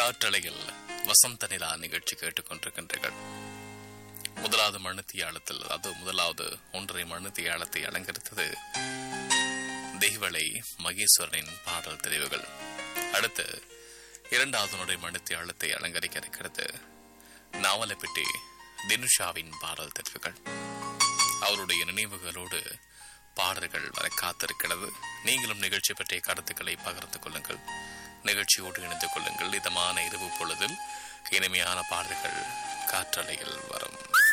காற்றலையில் வசந்த நிலா நிகழ்ச்சி கேட்டுக்கொண்டிருக்கின்றீர்கள் முதலாவது மண்ணுத்தியாளத்தில் அது முதலாவது ஒன்றரை மண்ணுத்தியாளத்தை அலங்கரித்தது தெய்வலை மகேஸ்வரனின் பாடல் தெரிவுகள் அடுத்து இரண்டாவது நுடை மண்ணுத்தியாளத்தை அலங்கரிக்க இருக்கிறது நாவலப்பட்டி தினுஷாவின் பாடல் தெரிவுகள் அவருடைய நினைவுகளோடு பாடல்கள் வர காத்திருக்கிறது நீங்களும் நிகழ்ச்சி பற்றிய கருத்துக்களை பகிர்ந்து கொள்ளுங்கள் நிகழ்ச்சியோடு இணைந்து கொள்ளுங்கள் இதமான இரவு பொழுதில் இனிமையான பாடல்கள் காற்றலையில் வரும்